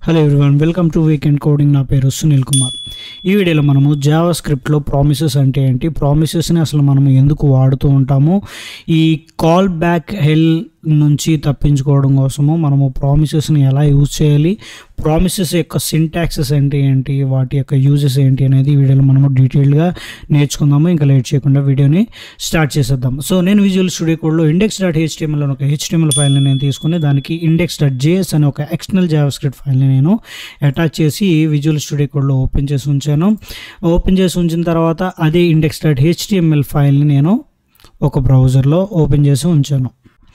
hello everyone welcome to weekend coding నా పేరు సునీల్ కుమార్ ఈ వీడియోలో మనము జావా స్క్రిప్ట్లో ప్రామిసెస్ అంటే ఏంటి ప్రామిసెస్ని అసలు మనం ఎందుకు వాడుతూ ఉంటాము ఈ కాల్ బ్యాక్ హెల్ నుంచి తప్పించుకోవడం కోసము మనము ప్రామిసెస్ని ఎలా యూజ్ చేయాలి ప్రామిసెస్ యొక్క సింటాక్సెస్ ఏంటి ఏంటి వాటి యొక్క యూజెస్ ఏంటి అనేది ఈ వీడియోలో మనము డీటెయిల్గా నేర్చుకుందాము ఇంకా లేట్ చేయకుండా వీడియోని స్టార్ట్ చేసేద్దాం సో నేను విజువల్ స్టూడియో కోడ్లో ఇండెక్స్ డాట్ హెచ్టిఎంఎల్ అని ఒక హెచ్టిఎంఎల్ ఫైల్ని నేను తీసుకుని దానికి ఇండెక్స్ డాట్ జేఎస్ అనే ఒక ఎక్స్టర్నల్ జావా స్క్రిప్ట్ ఫైల్ని నేను అటాచ్ చేసి విజువల్ స్టూడియో కోడ్లో ఓపెన్ చేసి ఉంచాను ఓపెన్ చేసి ఉంచిన తర్వాత అదే ఇండెక్స్ డాట్ హెచ్టిఎంఎల్ ఫైల్ని నేను ఒక బ్రౌజర్లో ఓపెన్ చేసి ఉంచాను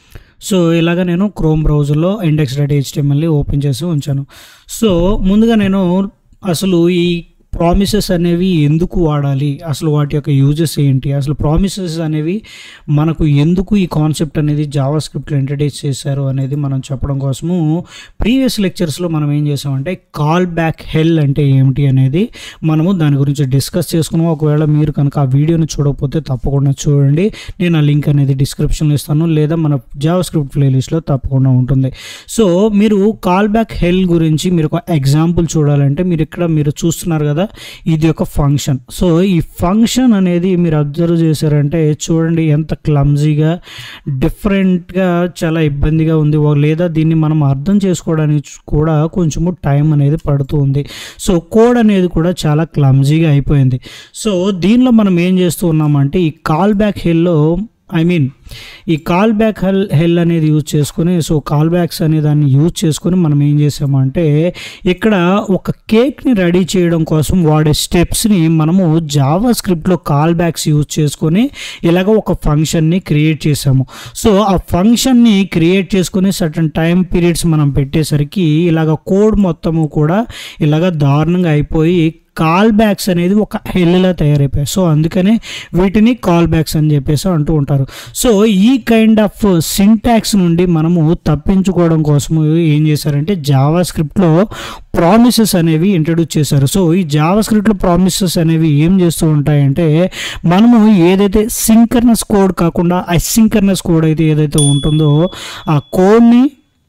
సో ఇలాగ నేను క్రోమ్ బ్రౌజర్లో ఇండెక్స్ డాట్ హెచ్టిఎంఎల్ని ఓపెన్ చేసి ఉంచాను సో ముందుగా నేను అసలు ఈ ప్రామిసెస్ అనేవి ఎందుకు వాడాలి అసలు వాటి యొక్క యూజెస్ ఏంటి అసలు ప్రామిసెస్ అనేవి మనకు ఎందుకు ఈ కాన్సెప్ట్ అనేది జావా స్క్రిప్ట్లో ఇంట్రడ్యూస్ చేశారు అనేది మనం చెప్పడం కోసము ప్రీవియస్ లెక్చర్స్లో మనం ఏం చేసామంటే కాల్ బ్యాక్ హెల్ అంటే ఏమిటి అనేది మనము దాని గురించి డిస్కస్ చేసుకున్నాం ఒకవేళ మీరు కనుక ఆ వీడియోని చూడకపోతే తప్పకుండా చూడండి నేను ఆ లింక్ అనేది డిస్క్రిప్షన్లో ఇస్తాను లేదా మన జావా స్క్రిప్ట్ ప్లేలిస్ట్లో తప్పకుండా ఉంటుంది సో మీరు కాల్ బ్యాక్ హెల్ గురించి మీరు ఒక ఎగ్జాంపుల్ చూడాలంటే మీరు ఇక్కడ మీరు చూస్తున్నారు కదా ఇది ఒక ఫంక్షన్ సో ఈ ఫంక్షన్ అనేది మీరు అబ్జర్వ్ చేశారంటే చూడండి ఎంత క్లమ్జీగా డిఫరెంట్గా చాలా ఇబ్బందిగా ఉంది ఓ- లేదా దీన్ని మనం అర్థం చేసుకోవడానికి కూడా కొంచెము టైం అనేది పడుతూ ఉంది సో కోడ్ అనేది కూడా చాలా క్లమ్జీగా అయిపోయింది సో దీనిలో మనం ఏం చేస్తూ ఉన్నామంటే ఈ call back hello I mean ఈ కాల్ బ్యాక్ హెల్ హెల్ అనేది యూజ్ చేసుకొని సో కాల్ బ్యాక్స్ అనే దాన్ని యూజ్ చేసుకొని మనం ఏం చేసామంటే ఇక్కడ ఒక కేక్ని రెడీ చేయడం కోసం వాడే స్టెప్స్ని మనము జావా స్క్రిప్ట్లో కాల్ బ్యాక్స్ యూజ్ చేసుకొని ఇలాగ ఒక ఫంక్షన్ని క్రియేట్ చేసాము సో ఆ ఫంక్షన్ని క్రియేట్ చేసుకొని సర్టన్ టైం పీరియడ్స్ మనం పెట్టేసరికి ఇలాగ కోడ్ మొత్తము కూడా ఇలాగ దారుణంగా అయిపోయి కాల్ బ్యాక్స్ అనేది ఒక హెల్లా తయారైపోయాయి సో అందుకనే వీటిని కాల్ బ్యాక్స్ అని చెప్పేసి అంటూ ఉంటారు సో ఈ కైండ్ ఆఫ్ సింటాక్స్ నుండి మనము తప్పించుకోవడం కోసము ఏం చేశారంటే జావా స్క్రిప్ట్లో ప్రామిసెస్ అనేవి ఇంట్రడ్యూస్ చేశారు సో ఈ జావా స్క్రిప్ట్లో ప్రామిసెస్ అనేవి ఏం చేస్తూ ఉంటాయంటే మనము ఏదైతే సింకర్నస్ కోడ్ కాకుండా అసింకర్నస్ కోడ్ అయితే ఏదైతే ఉంటుందో ఆ కోడ్ని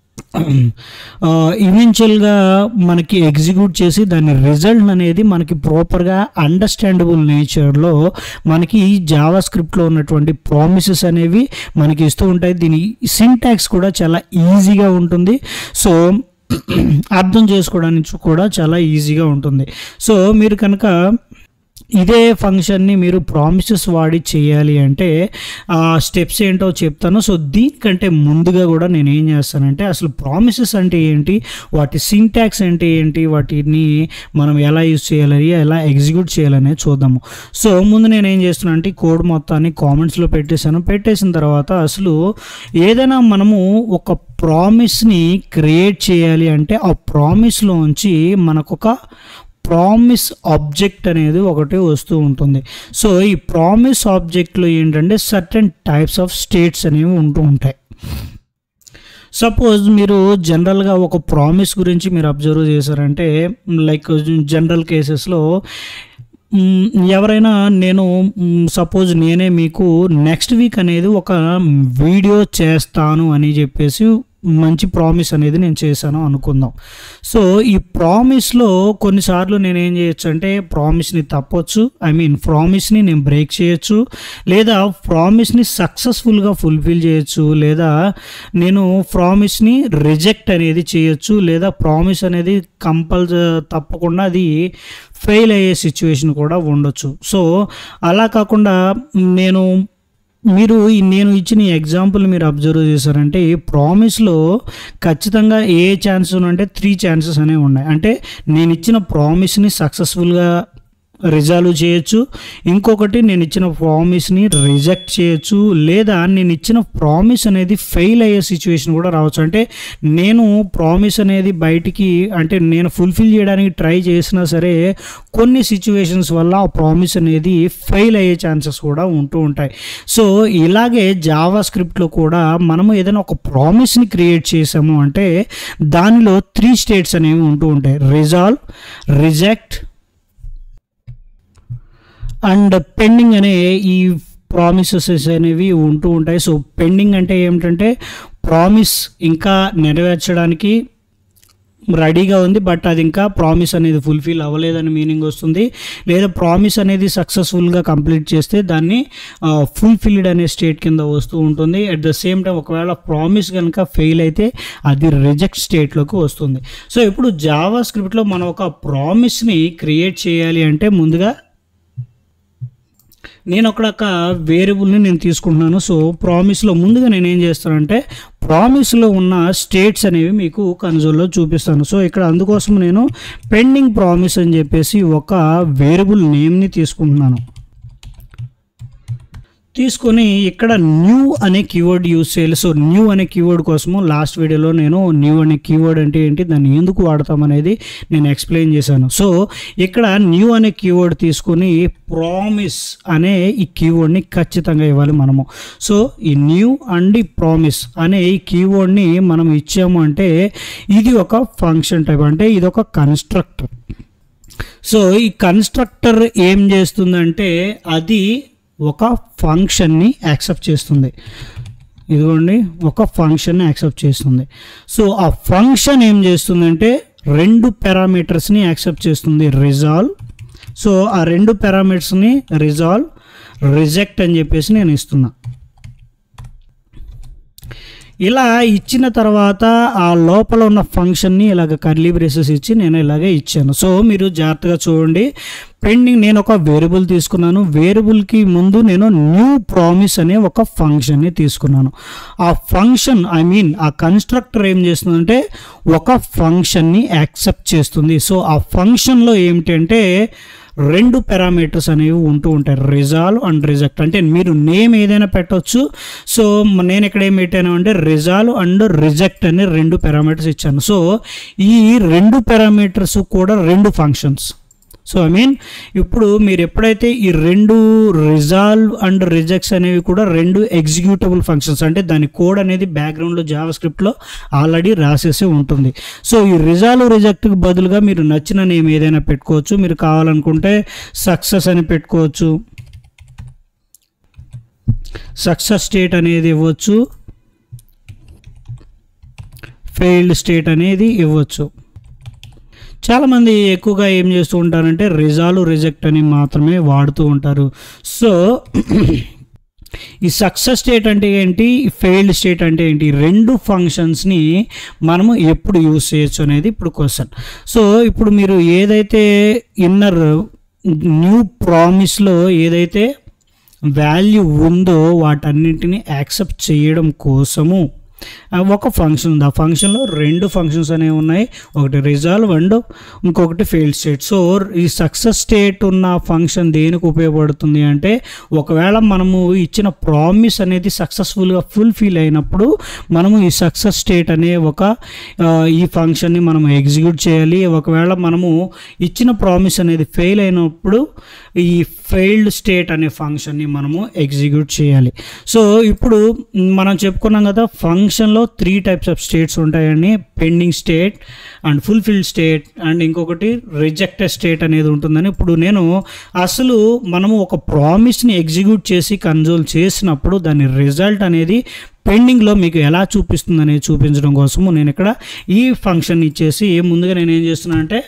ఇవెన్చువల్గా మనకి ఎగ్జిక్యూట్ చేసి దాని రిజల్ట్ అనేది మనకి ప్రాపర్గా అండర్స్టాండబుల్ నేచర్లో మనకి జావా స్క్రిప్ట్లో ఉన్నటువంటి ప్రామిసెస్ అనేవి మనకి ఇస్తూ ఉంటాయి దీని సింటాక్స్ కూడా చాలా ఈజీగా ఉంటుంది సో అర్థం చేసుకోవడానికి కూడా చాలా ఈజీగా ఉంటుంది సో మీరు కనుక ఇదే ఫంక్షన్ని మీరు ప్రామిసెస్ వాడి చేయాలి అంటే ఆ స్టెప్స్ ఏంటో చెప్తాను సో దీనికంటే ముందుగా కూడా నేను ఏం చేస్తానంటే అసలు ప్రామిసెస్ అంటే ఏంటి వాటి సింటాక్స్ అంటే ఏంటి వాటిని మనం ఎలా యూజ్ చేయాలి ఎలా ఎగ్జిక్యూట్ చేయాలనేది చూద్దాము సో ముందు నేను ఏం చేస్తున్నాను అంటే ఈ కోడ్ మొత్తాన్ని కామెంట్స్లో పెట్టేశాను పెట్టేసిన తర్వాత అసలు ఏదైనా మనము ఒక ప్రామిస్ని క్రియేట్ చేయాలి అంటే ఆ ప్రామిస్లోంచి మనకొక ప్రామిస్ ఆబ్జెక్ట్ అనేది ఒకటి వస్తూ ఉంటుంది సో ఈ ప్రామిస్ ఆబ్జెక్ట్లో ఏంటంటే సర్టన్ టైప్స్ ఆఫ్ స్టేట్స్ అనేవి ఉంటూ ఉంటాయి సపోజ్ మీరు జనరల్గా ఒక ప్రామిస్ గురించి మీరు అబ్జర్వ్ చేశారంటే లైక్ జనరల్ కేసెస్లో మ్, ఎవరైనా నేను సపోజ్ నేనే మీకు నెక్స్ట్ వీక్ అనేది ఒక వీడియో చేస్తాను అని చెప్పేసి మంచి ప్రామిస్ అనేది నేను చేశాను అనుకుందాం సో ఈ ప్రామిస్లో కొన్నిసార్లు నేను ఏం చేయొచ్చు అంటే ప్రామిస్ని తప్పొచ్చు ఐ మీన్ ప్రామిస్ని నేను బ్రేక్ చేయొచ్చు లేదా ప్రామిస్ని సక్సెస్ఫుల్గా ఫుల్ఫిల్ చేయొచ్చు లేదా నేను ప్రామిస్ని రిజెక్ట్ అనేది చేయొచ్చు లేదా ప్రామిస్ అనేది కంపల్స తప్పకుండా అది ఫెయిల్ అయ్యే సిచ్యువేషన్ కూడా ఉండొచ్చు సో అలా కాకుండా నేను మీరు ఈ నేను ఇచ్చిన ఈ ఎగ్జాంపుల్ మీరు అబ్జర్వ్ చేశారంటే ఈ ప్రామిస్లో ఖచ్చితంగా ఏ ఛాన్సెస్ అంటే త్రీ ఛాన్సెస్ అనేవి ఉన్నాయి అంటే నేను ఇచ్చిన ప్రామిస్ని సక్సెస్ఫుల్గా రిజాల్వ్ చేయొచ్చు ఇంకొకటి నేను ఇచ్చిన ప్రామిస్ని రిజెక్ట్ చేయొచ్చు లేదా నేను ఇచ్చిన ప్రామిస్ అనేది ఫెయిల్ అయ్యే సిచ్యువేషన్ కూడా రావచ్చు అంటే నేను ప్రామిస్ అనేది బయటికి అంటే నేను ఫుల్ఫిల్ చేయడానికి ట్రై చేసినా సరే కొన్ని సిచ్యువేషన్స్ వల్ల ఆ ప్రామిస్ అనేది ఫెయిల్ అయ్యే ఛాన్సెస్ కూడా ఉంటూ ఉంటాయి సో ఇలాగే జావా స్క్రిప్ట్లో కూడా మనము ఏదైనా ఒక ప్రామిస్ని క్రియేట్ చేసాము అంటే దానిలో త్రీ స్టేట్స్ అనేవి ఉంటూ ఉంటాయి రిజాల్వ్ రిజెక్ట్ అండ్ పెండింగ్ అనే ఈ ప్రామిసెస్ అనేవి ఉంటూ ఉంటాయి సో పెండింగ్ అంటే ఏమిటంటే ప్రామిస్ ఇంకా నెరవేర్చడానికి రెడీగా ఉంది బట్ అది ఇంకా ప్రామిస్ అనేది ఫుల్ఫిల్ అవ్వలేదని మీనింగ్ వస్తుంది లేదా ప్రామిస్ అనేది సక్సెస్ఫుల్గా కంప్లీట్ చేస్తే దాన్ని ఫుల్ఫిల్డ్ అనే స్టేట్ కింద వస్తూ ఉంటుంది అట్ ద సేమ్ టైం ఒకవేళ ప్రామిస్ కనుక ఫెయిల్ అయితే అది రిజెక్ట్ స్టేట్లోకి వస్తుంది సో ఇప్పుడు జావా స్క్రిప్ట్లో మనం ఒక ప్రామిస్ని క్రియేట్ చేయాలి అంటే ముందుగా నేను అక్కడ ఒక వేరియబుల్ని నేను తీసుకుంటున్నాను సో ప్రామిస్లో ముందుగా నేను ఏం చేస్తానంటే ప్రామిస్లో ఉన్న స్టేట్స్ అనేవి మీకు కన్సోల్లో చూపిస్తాను సో ఇక్కడ అందుకోసం నేను పెండింగ్ ప్రామిస్ అని చెప్పేసి ఒక వేరియబుల్ నేమ్ని తీసుకుంటున్నాను తీసుకొని ఇక్కడ న్యూ అనే కీవర్డ్ యూజ్ చేయాలి సో న్యూ అనే కీవర్డ్ కోసము లాస్ట్ వీడియోలో నేను న్యూ అనే కీవర్డ్ అంటే ఏంటి దాన్ని ఎందుకు వాడతాం అనేది నేను ఎక్స్ప్లెయిన్ చేశాను సో ఇక్కడ న్యూ అనే కీవర్డ్ తీసుకొని ప్రామిస్ అనే ఈ కీవర్డ్ని ఖచ్చితంగా ఇవ్వాలి మనము సో ఈ న్యూ అండ్ ఈ ప్రామిస్ అనే ఈ కీవర్డ్ని మనం ఇచ్చాము అంటే ఇది ఒక ఫంక్షన్ టైప్ అంటే ఇది ఒక కన్స్ట్రక్టర్ సో ఈ కన్స్ట్రక్టర్ ఏం చేస్తుందంటే అది ఒక ఫంక్షన్ని యాక్సెప్ట్ చేస్తుంది ఇదిగోండి ఒక ఫంక్షన్ని యాక్సెప్ట్ చేస్తుంది సో ఆ ఫంక్షన్ ఏం చేస్తుందంటే రెండు పారామీటర్స్ని యాక్సెప్ట్ చేస్తుంది రిజాల్వ్ సో ఆ రెండు పారామీటర్స్ని రిజాల్వ్ రిజెక్ట్ అని చెప్పేసి నేను ఇస్తున్నా ఇలా ఇచ్చిన తర్వాత ఆ లోపల ఉన్న ఫంక్షన్ని ఇలాగ కర్లీ బ్రేసెస్ ఇచ్చి నేను ఇలాగే ఇచ్చాను సో మీరు జాగ్రత్తగా చూడండి పెండింగ్ నేను ఒక వేరియబుల్ తీసుకున్నాను వేరియబుల్కి ముందు నేను న్యూ ప్రామిస్ అనే ఒక ఫంక్షన్ని తీసుకున్నాను ఆ ఫంక్షన్ ఐ మీన్ ఆ కన్స్ట్రక్టర్ ఏం చేస్తుందంటే ఒక ఫంక్షన్ని యాక్సెప్ట్ చేస్తుంది సో ఆ ఫంక్షన్లో ఏమిటంటే రెండు పారామీటర్స్ అనేవి ఉంటూ ఉంటాయి రిజాల్వ్ అండ్ రిజెక్ట్ అంటే మీరు నేమ్ ఏదైనా పెట్టవచ్చు సో నేను ఇక్కడ ఏం పెట్టాను అంటే రిజాల్వ్ అండ్ రిజెక్ట్ అనే రెండు పారామీటర్స్ ఇచ్చాను సో ఈ రెండు పారామీటర్స్ కూడా రెండు ఫంక్షన్స్ సో ఐ మీన్ ఇప్పుడు మీరు ఎప్పుడైతే ఈ రెండు రిజాల్వ్ అండ్ రిజెక్ట్స్ అనేవి కూడా రెండు ఎగ్జిక్యూటబుల్ ఫంక్షన్స్ అంటే దాని కోడ్ అనేది బ్యాక్గ్రౌండ్లో జావా స్క్రిప్ట్లో ఆల్రెడీ రాసేసి ఉంటుంది సో ఈ రిజాల్వ్ రిజెక్ట్కి బదులుగా మీరు నచ్చిన నేమ్ ఏదైనా పెట్టుకోవచ్చు మీరు కావాలనుకుంటే సక్సెస్ అని పెట్టుకోవచ్చు సక్సెస్ స్టేట్ అనేది ఇవ్వచ్చు ఫెయిల్డ్ స్టేట్ అనేది ఇవ్వచ్చు చాలామంది ఎక్కువగా ఏం చేస్తూ ఉంటారంటే రిజాల్వ్ రిజెక్ట్ అని మాత్రమే వాడుతూ ఉంటారు సో ఈ సక్సెస్ స్టేట్ అంటే ఏంటి ఫెయిల్డ్ స్టేట్ అంటే ఏంటి రెండు ఫంక్షన్స్ని మనము ఎప్పుడు యూస్ చేయొచ్చు అనేది ఇప్పుడు క్వశ్చన్ సో ఇప్పుడు మీరు ఏదైతే ఇన్నర్ న్యూ ప్రామిస్లో ఏదైతే వాల్యూ ఉందో వాటన్నింటినీ యాక్సెప్ట్ చేయడం కోసము ఆ ఒక ఫంక్షన్ ఉంది ఆ ఫంక్షన్లో రెండు ఫంక్షన్స్ అనేవి ఉన్నాయి ఒకటి రిజాల్వ్ అండ్ ఇంకొకటి ఫెయిల్ స్టేట్ సో ఈ సక్సెస్ స్టేట్ ఉన్న ఫంక్షన్ దేనికి ఉపయోగపడుతుంది అంటే ఒకవేళ మనము ఇచ్చిన ప్రామిస్ అనేది సక్సెస్ఫుల్గా ఫుల్ఫిల్ అయినప్పుడు మనము ఈ సక్సెస్ స్టేట్ అనే ఒక ఆ, ఈ ఫంక్షన్ని మనం ఎగ్జిక్యూట్ చేయాలి ఒకవేళ మనము ఇచ్చిన ప్రామిస్ అనేది ఫెయిల్ అయినప్పుడు ఈ ఫెయిల్డ్ స్టేట్ అనే ఫంక్షన్ని మనము ఎగ్జిక్యూట్ చేయాలి సో ఇప్పుడు మనం చెప్పుకున్నాం కదా ఫంక్షన్లో త్రీ టైప్స్ ఆఫ్ స్టేట్స్ ఉంటాయండి pending state and fulfilled state and ఇంకొకటి రిజెక్టెడ్ స్టేట్ అనేది ఉంటుందని ఇప్పుడు నేను అసలు మనము ఒక ప్రామిస్ని ఎగ్జిక్యూట్ చేసి కన్జోల్ చేసినప్పుడు దాని రిజల్ట్ అనేది పెండింగ్లో మీకు ఎలా చూపిస్తుంది అనేది చూపించడం కోసము నేను ఇక్కడ ఈ ఫంక్షన్ ఇచ్చేసి ముందుగా నేను ఏం చేస్తున్నాను అంటే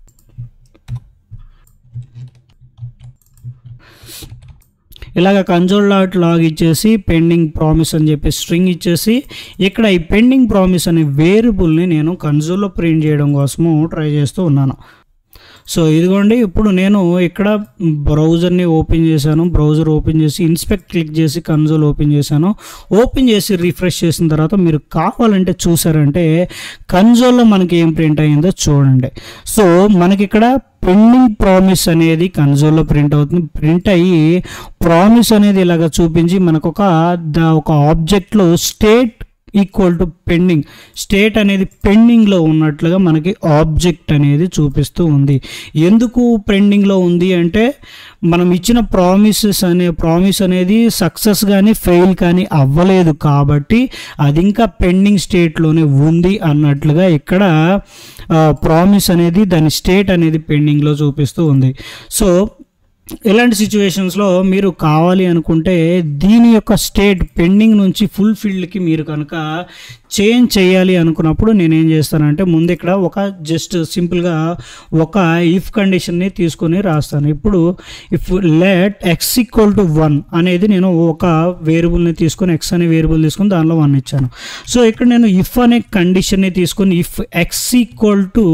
ఇలాగ కన్సోల్ డాట్ లాగ్ ఇచ్చేసి పెండింగ్ ప్రామిస్ అని చెప్పి స్ట్రింగ్ ఇచ్చేసి ఇక్కడ ఈ పెండింగ్ ప్రామిస్ అనే వేరియబుల్ని నేను కన్సోల్లో ప్రింట్ చేయడం కోసము ట్రై చేస్తూ ఉన్నాను సో ఇదిగోండి ఇప్పుడు నేను ఇక్కడ బ్రౌజర్ని ఓపెన్ చేశాను బ్రౌజర్ ఓపెన్ చేసి ఇన్స్పెక్ట్ క్లిక్ చేసి కన్సోల్ ఓపెన్ చేశాను ఓపెన్ చేసి రిఫ్రెష్ చేసిన తర్వాత మీరు కావాలంటే చూసారంటే కన్సోల్లో మనకి ఏం ప్రింట్ అయ్యిందో చూడండి సో మనకి ఇక్కడ పెండింగ్ ప్రామిస్ అనేది కన్సోల్లో ప్రింట్ అవుతుంది ప్రింట్ అయ్యి ప్రామిస్ అనేది ఇలాగ చూపించి మనకు ఒక ద- ఒక ఆబ్జెక్ట్లో state equal to pending state అనేది పెండింగ్లో ఉన్నట్లుగా మనకి ఆబ్జెక్ట్ అనేది చూపిస్తూ ఉంది ఎందుకు పెండింగ్లో ఉంది అంటే మనం ఇచ్చిన ప్రామిసెస్ అనే ప్రామిస్ అనేది సక్సెస్ కానీ ఫెయిల్ కానీ అవ్వలేదు కాబట్టి అది ఇంకా పెండింగ్ స్టేట్లోనే ఉంది అన్నట్లుగా ఇక్కడ ప్రామిస్ అనేది దాని స్టేట్ అనేది పెండింగ్లో చూపిస్తూ ఉంది సో ఇలాంటి సిచ్యువేషన్స్లో మీరు కావాలి అనుకుంటే దీని యొక్క స్టేట్ పెండింగ్ నుంచి ఫుల్ ఫీల్డ్కి మీరు కనుక చేంజ్ చేయాలి అనుకున్నప్పుడు నేను ఏం చేస్తానంటే ముందు ఇక్కడ ఒక జస్ట్ సింపుల్గా ఒక ఇఫ్ కండిషన్ని తీసుకొని రాస్తాను ఇప్పుడు if let x equal to one అనేది నేను ఒక వేరియబుల్ని తీసుకొని ఎక్స్ అనే వేరియబుల్ తీసుకొని దానిలో వన్ ఇచ్చాను సో ఇక్కడ నేను ఇఫ్ అనే కండిషన్ని తీసుకొని if x equal to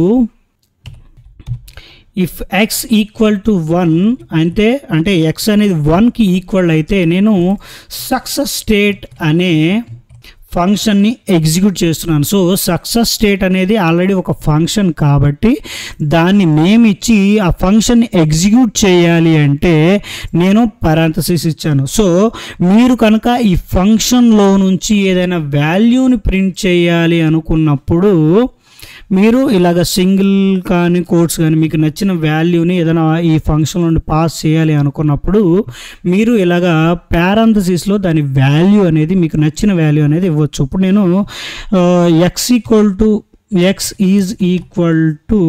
if x equal to one అంటే అంటే ఎక్స్ అనేది వన్కి ఈక్వల్ అయితే నేను సక్సెస్ స్టేట్ అనే ఫంక్షన్ని ఎగ్జిక్యూట్ చేస్తున్నాను సో సక్సెస్ స్టేట్ అనేది ఆల్రెడీ ఒక ఫంక్షన్ కాబట్టి దాన్ని నేమ్ ఇచ్చి ఆ ఫంక్షన్ని ఎగ్జిక్యూట్ చేయాలి అంటే నేను పారాంథసిస్ ఇచ్చాను సో మీరు కనుక ఈ ఫంక్షన్లో నుంచి ఏదైనా వాల్యూని ప్రింట్ చేయాలి అనుకున్నప్పుడు మీరు ఇలాగ సింగిల్ కానీ కోడ్స్ కానీ మీకు నచ్చిన వాల్యూని ఏదైనా ఈ ఫంక్షన్ నుండి పాస్ చేయాలి అనుకున్నప్పుడు మీరు ఇలాగ పారాంథసిస్లో దాని వాల్యూ అనేది మీకు నచ్చిన వాల్యూ అనేది ఇవ్వచ్చు ఇప్పుడు నేను x equal to x is equal to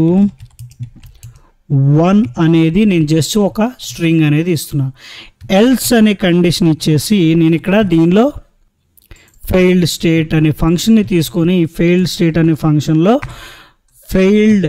one అనేది నేను జస్ట్ ఒక స్ట్రింగ్ అనేది ఇస్తున్నాను ఎల్స్ అనే కండిషన్ ఇచ్చేసి నేను ఇక్కడ దీనిలో ఫెయిల్డ్ స్టేట్ అనే ఫంక్షన్ని తీసుకొని ఈ ఫెయిల్డ్ స్టేట్ అనే ఫంక్షన్లో ఫెయిల్డ్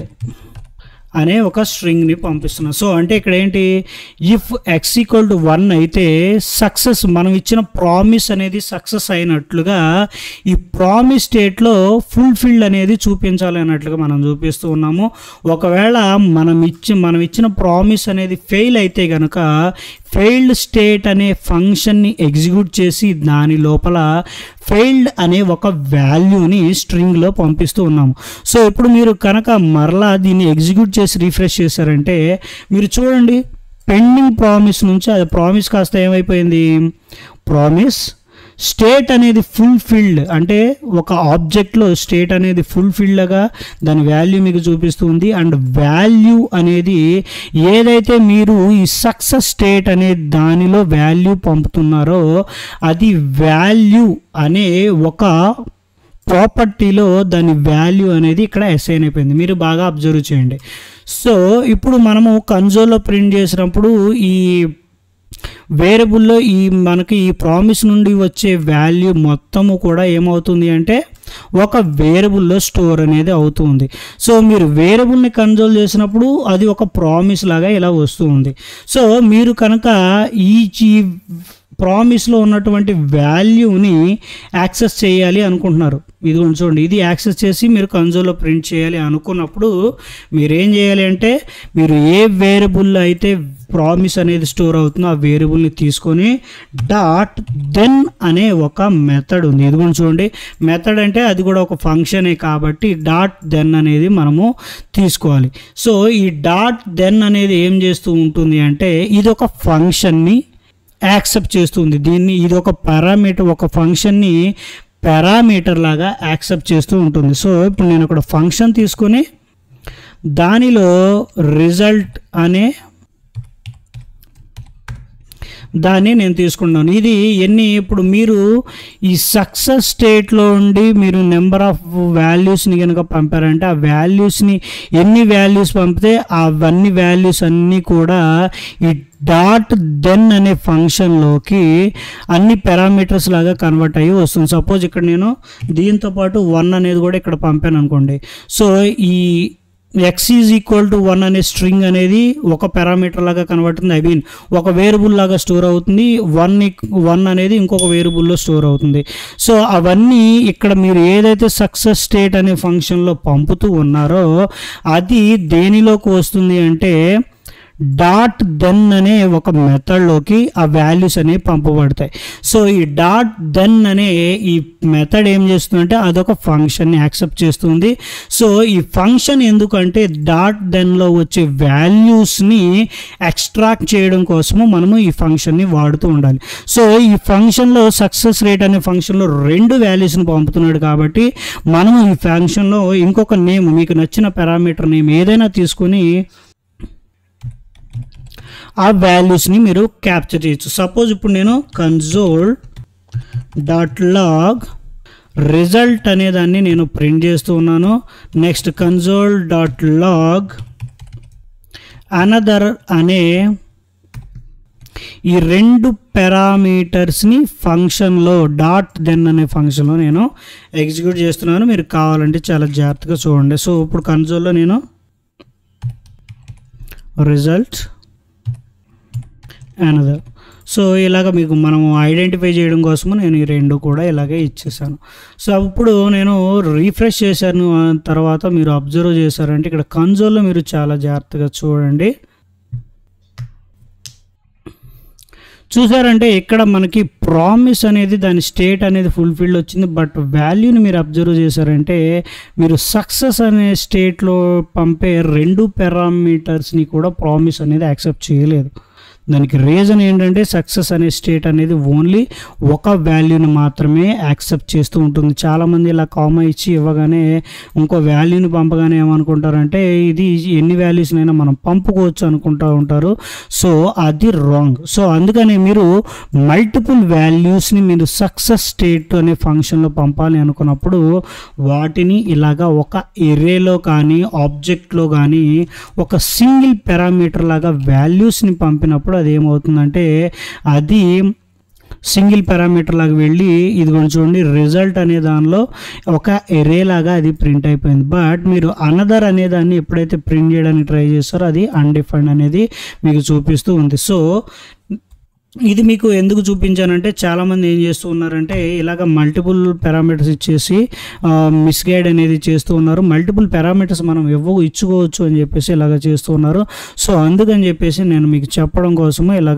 అనే ఒక స్ట్రింగ్ని పంపిస్తున్నాం సో అంటే ఇక్కడ ఏంటి if x equal to one అయితే సక్సెస్ మనం ఇచ్చిన ప్రామిస్ అనేది సక్సెస్ అయినట్లుగా ఈ ప్రామిస్ స్టేట్లో ఫుల్ఫిల్డ్ అనేది చూపించాలి అన్నట్లుగా మనం చూపిస్తూ ఉన్నాము ఒకవేళ మనం ఇచ్చి మనం ఇచ్చిన ప్రామిస్ అనేది ఫెయిల్ అయితే కనుక ఫెయిల్డ్ స్టేట్ అనే ఫంక్షన్ని ఎగ్జిక్యూట్ చేసి దాని లోపల ఫెయిల్డ్ అనే ఒక వాల్యూని స్ట్రింగ్లో పంపిస్తూ ఉన్నాము సో ఇప్పుడు మీరు కనుక మరలా దీన్ని ఎగ్జిక్యూట్ చేసి రిఫ్రెష్ చేశారంటే మీరు చూడండి పెండింగ్ ప్రామిస్ నుంచి అది ప్రామిస్ కాస్త ఏమైపోయింది ప్రామిస్ స్టేట్ అనేది ఫుల్ ఫిల్డ్ అంటే ఒక ఆబ్జెక్ట్లో స్టేట్ అనేది ఫుల్ ఫిల్డ్గా దాని వాల్యూ మీకు చూపిస్తుంది అండ్ వాల్యూ అనేది ఏదైతే మీరు ఈ సక్సెస్ స్టేట్ అనే దానిలో వాల్యూ పంపుతున్నారో అది వాల్యూ అనే ఒక ప్రాపర్టీలో దాని వాల్యూ అనేది ఇక్కడ అసైన్ అయిపోయింది మీరు బాగా అబ్జర్వ్ చేయండి సో ఇప్పుడు మనము కన్సోల్లో ప్రింట్ చేసినప్పుడు ఈ వేరియబుల్లో ఈ మనకి ఈ ప్రామిస్ నుండి వచ్చే వాల్యూ మొత్తము కూడా ఏమవుతుంది అంటే ఒక వేరియబుల్లో స్టోర్ అనేది అవుతుంది సో మీరు వేరియబుల్ని కన్సోల్ చేసినప్పుడు అది ఒక ప్రామిస్ లాగా ఇలా వస్తూ ఉంది సో మీరు కనుక ఈ ప్రామిస్లో ఉన్నటువంటి వాల్యూని యాక్సెస్ చేయాలి అనుకుంటున్నారు ఇది చూడండి ఇది యాక్సెస్ చేసి మీరు కన్సోల్లో ప్రింట్ చేయాలి అనుకున్నప్పుడు మీరు ఏం చేయాలి అంటే మీరు ఏ వేరియబుల్లో అయితే ప్రామిస్ అనేది స్టోర్ అవుతుందో ఆ వేరియబుల్ని తీసుకొని డాట్ దెన్ అనే ఒక మెథడ్ ఉంది ఇది కూడా చూడండి మెథడ్ అంటే అది కూడా ఒక ఫంక్షనే కాబట్టి డాట్ దెన్ అనేది మనము తీసుకోవాలి సో ఈ డాట్ దెన్ అనేది ఏం చేస్తూ ఉంటుంది అంటే ఇది ఒక ఫంక్షన్ని యాక్సెప్ట్ చేస్తుంది దీన్ని ఇది ఒక పారామీటర్ ఒక ఫంక్షన్ని పారామీటర్ లాగా యాక్సెప్ట్ చేస్తూ ఉంటుంది సో ఇప్పుడు నేను ఇక్కడ ఫంక్షన్ తీసుకొని దానిలో రిజల్ట్ అనే దాన్ని నేను తీసుకున్నాను ఇది ఎన్ని ఇప్పుడు మీరు ఈ సక్సెస్ స్టేట్లో ఉండి మీరు నెంబర్ ఆఫ్ వాల్యూస్ని కనుక పంపారంటే ఆ వాల్యూస్ని ఎన్ని వాల్యూస్ పంపితే అవన్నీ వాల్యూస్ అన్నీ కూడా ఈ డాట్ దెన్ అనే ఫంక్షన్లోకి అన్ని పారామీటర్స్ లాగా కన్వర్ట్ అయ్యి వస్తుంది సపోజ్ ఇక్కడ నేను దీంతో పాటు వన్ అనేది కూడా ఇక్కడ పంపాను అనుకోండి సో ఈ x is equal to one అనే స్ట్రింగ్ అనేది ఒక పారామీటర్ లాగా కన్వర్ట్ అవుతుంది ఐ మీన్ ఒక వేరియబుల్ లాగా స్టోర్ అవుతుంది వన్ వన్ అనేది ఇంకొక వేరియబుల్లో స్టోర్ అవుతుంది సో అవన్నీ ఇక్కడ మీరు ఏదైతే సక్సెస్ స్టేట్ అనే ఫంక్షన్లో పంపుతూ ఉన్నారో అది దేనిలోకి వస్తుంది అంటే డాట్ దెన్ అనే ఒక మెథడ్లోకి ఆ వాల్యూస్ అనేవి పంపబడతాయి సో ఈ డాట్ దెన్ అనే ఈ మెథడ్ ఏం చేస్తుందంటే అదొక ఫంక్షన్ని యాక్సెప్ట్ చేస్తుంది సో ఈ ఫంక్షన్ ఎందుకంటే డాట్ దెన్లో వచ్చే వాల్యూస్ని ఎక్స్ట్రాక్ట్ చేయడం కోసము మనము ఈ ఫంక్షన్ని వాడుతూ ఉండాలి సో ఈ ఫంక్షన్లో సక్సెస్ రేట్ అనే ఫంక్షన్లో రెండు వాల్యూస్ని పంపుతున్నాడు కాబట్టి మనము ఈ ఫంక్షన్లో ఇంకొక నేమ్ మీకు నచ్చిన పారామీటర్ నేమ్ ఏదైనా తీసుకొని ఆ వాల్యూస్ని మీరు క్యాప్చర్ చేయొచ్చు సపోజ్ ఇప్పుడు నేను కన్సోల్ డాట్ లాగ్ రిజల్ట్ అనే దాన్ని నేను ప్రింట్ చేస్తూ ఉన్నాను next console dot log another అనే ఈ రెండు పారామీటర్స్ని ఫంక్షన్లో డాట్ దెన్ అనే ఫంక్షన్లో నేను ఎగ్జిక్యూట్ చేస్తున్నాను మీరు కావాలంటే చాలా జాగ్రత్తగా చూడండి సో ఇప్పుడు కన్సోల్లో నేను రిజల్ట్ అనదర్ సో ఇలాగ మీకు మనం ఐడెంటిఫై చేయడం కోసము నేను ఈ రెండు కూడా ఇలాగే ఇచ్చేసాను సో అప్పుడు నేను రీఫ్రెష్ చేశాను ఆ తర్వాత మీరు అబ్జర్వ్ చేశారంటే ఇక్కడ కన్సోల్లో మీరు చాలా జాగ్రత్తగా చూడండి చూసారంటే ఇక్కడ మనకి ప్రామిస్ అనేది దాని స్టేట్ అనేది ఫుల్ఫిల్డ్ వచ్చింది బట్ వాల్యూని మీరు అబ్జర్వ్ చేశారంటే మీరు సక్సెస్ అనే స్టేట్లో పంపే రెండు పారామీటర్స్ని కూడా ప్రామిస్ అనేది యాక్సెప్ట్ చేయలేదు దానికి రీజన్ ఏంటంటే సక్సెస్ అనే స్టేట్ అనేది ఓన్లీ ఒక వాల్యూని మాత్రమే యాక్సెప్ట్ చేస్తూ ఉంటుంది చాలామంది ఇలా కామా ఇచ్చి ఇవ్వగానే ఇంకో వాల్యూని పంపగానే ఏమనుకుంటారంటే ఇది ఎన్ని వాల్యూస్నైనా మనం పంపుకోవచ్చు అనుకుంటూ ఉంటారు సో అది రాంగ్ సో అందుకని మీరు మల్టిపుల్ వాల్యూస్ని మీరు సక్సెస్ స్టేట్ అనే ఫంక్షన్లో పంపాలి అనుకున్నప్పుడు వాటిని ఇలాగా ఒక ఎరేలో కానీ ఆబ్జెక్ట్లో కానీ ఒక సింగిల్ పారామీటర్ లాగా వాల్యూస్ని పంపినప్పుడు అది ఏమవుతుందంటే అది సింగిల్ పారామీటర్ లాగా వెళ్ళి ఇది కొంచెం చూడండి రిజల్ట్ అనే దానిలో ఒక ఎరే లాగా అది ప్రింట్ అయిపోయింది బట్ మీరు అనదర్ అనే దాన్ని ఎప్పుడైతే ప్రింట్ చేయడానికి ట్రై చేస్తారో అది అన్డిఫైన్డ్ అనేది మీకు చూపిస్తూ ఉంది సో ఇది మీకు ఎందుకు చూపించానంటే చాలామంది ఏం చేస్తూ ఉన్నారంటే ఇలాగ మల్టిపుల్ పారామీటర్స్ ఇచ్చేసి మిస్గైడ్ అనేది చేస్తూ ఉన్నారు మల్టిపుల్ పారామీటర్స్ మనం ఇవ్వ ఇచ్చుకోవచ్చు అని చెప్పేసి ఇలాగ చేస్తూ ఉన్నారు సో అందుకని చెప్పేసి నేను మీకు చెప్పడం కోసము ఇలాగ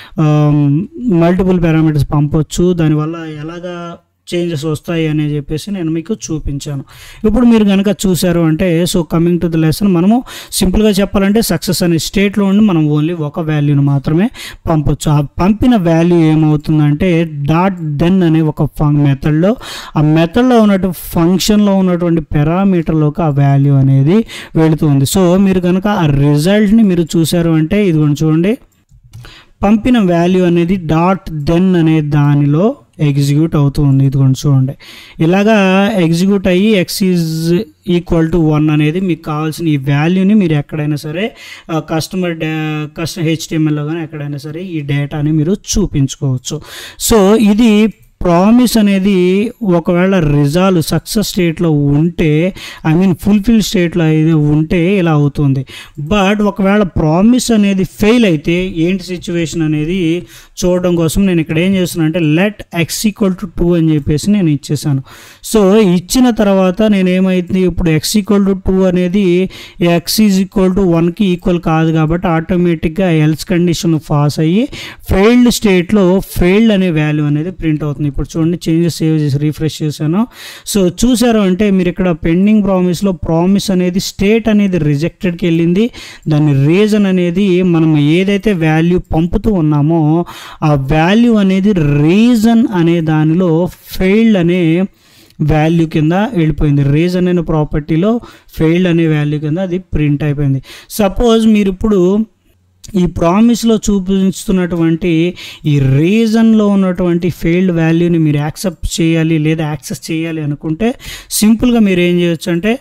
మల్టిపుల్ పారామీటర్స్ పంపొచ్చు దానివల్ల ఎలాగా చేంజెస్ వస్తాయి అని చెప్పేసి నేను మీకు చూపించాను ఇప్పుడు మీరు కనుక చూశారు అంటే so coming to the lesson మనము సింపుల్గా చెప్పాలంటే సక్సెస్ అనే స్టేట్లో ఉండి మనం ఓన్లీ ఒక వాల్యూని మాత్రమే పంపొచ్చు ఆ పంపిన వాల్యూ ఏమవుతుందంటే డాట్ దెన్ అనే ఒక మెథడ్లో ఆ మెథడ్లో ఉన్నటువంటి ఫంక్షన్లో ఉన్నటువంటి పారామీటర్లోకి ఆ వాల్యూ అనేది వెళుతుంది సో మీరు కనుక ఆ రిజల్ట్ని మీరు చూశారు అంటే ఇది చూడండి పంపిన వాల్యూ అనేది డాట్ దెన్ అనే దానిలో ఎగ్జిక్యూట్ అవుతుంది ఇది కొంచెం చూడండి ఇలాగా ఎగ్జిక్యూట్ అయ్యి x is equal to one అనేది మీకు కావాల్సిన ఈ వాల్యూని మీరు ఎక్కడైనా సరే కస్టమర్ డా కస్టమర్ హెచ్టిఎంఎల్లో కానీ ఎక్కడైనా సరే ఈ డేటాని మీరు చూపించుకోవచ్చు సో ఇది ప్రామిస్ అనేది ఒకవేళ రిజాల్వ్ సక్సెస్ స్టేట్లో ఉంటే ఐ మీన్ ఫుల్ఫిల్ స్టేట్లో అయితే ఉంటే ఇలా అవుతుంది బట్ ఒకవేళ ప్రామిస్ అనేది ఫెయిల్ అయితే ఏంటి సిచ్యువేషన్ అనేది చూడడం కోసం నేను ఇక్కడ ఏం చేస్తున్నాను అంటే let x equal to two అని చెప్పేసి నేను ఇచ్చేసాను సో ఇచ్చిన తర్వాత నేను ఏమైంది ఇప్పుడు ఎక్స్ ఈక్వల్ టు టూ అనేది ఎక్స్ ఈజ్ ఈక్వల్ టు వన్కి ఈక్వల్ కాదు కాబట్టి ఆటోమేటిక్గా ఎల్స్ కండిషన్ పాస్ అయ్యి ఫెయిల్డ్ స్టేట్లో ఫెయిల్డ్ అనే వాల్యూ అనేది ప్రింట్ అవుతుంది ఇప్పుడు చూడండి చేంజెస్ సేవ్ చేసి రీఫ్రెష్ చేశాను సో చూసారు అంటే మీరు ఇక్కడ పెండింగ్ ప్రామిస్లో ప్రామిస్ అనేది స్టేట్ అనేది రిజెక్టెడ్కి వెళ్ళింది దాని రీజన్ అనేది మనం ఏదైతే వాల్యూ పంపుతూ ఉన్నామో ఆ వాల్యూ అనేది రీజన్ అనే దానిలో ఫెయిల్డ్ అనే వాల్యూ కింద వెళ్ళిపోయింది రీజన్ అనే ప్రాపర్టీలో ఫెయిల్డ్ అనే వాల్యూ కింద అది ప్రింట్ అయిపోయింది సపోజ్ మీరు ఇప్పుడు ఈ ప్రామిస్లో చూపిస్తున్నటువంటి ఈ రీజన్లో ఉన్నటువంటి ఫెయిల్డ్ వాల్యూని మీరు యాక్సెప్ట్ చేయాలి లేదా యాక్సెస్ చేయాలి అనుకుంటే సింపుల్గా మీరు ఏం చేయొచ్చు అంటే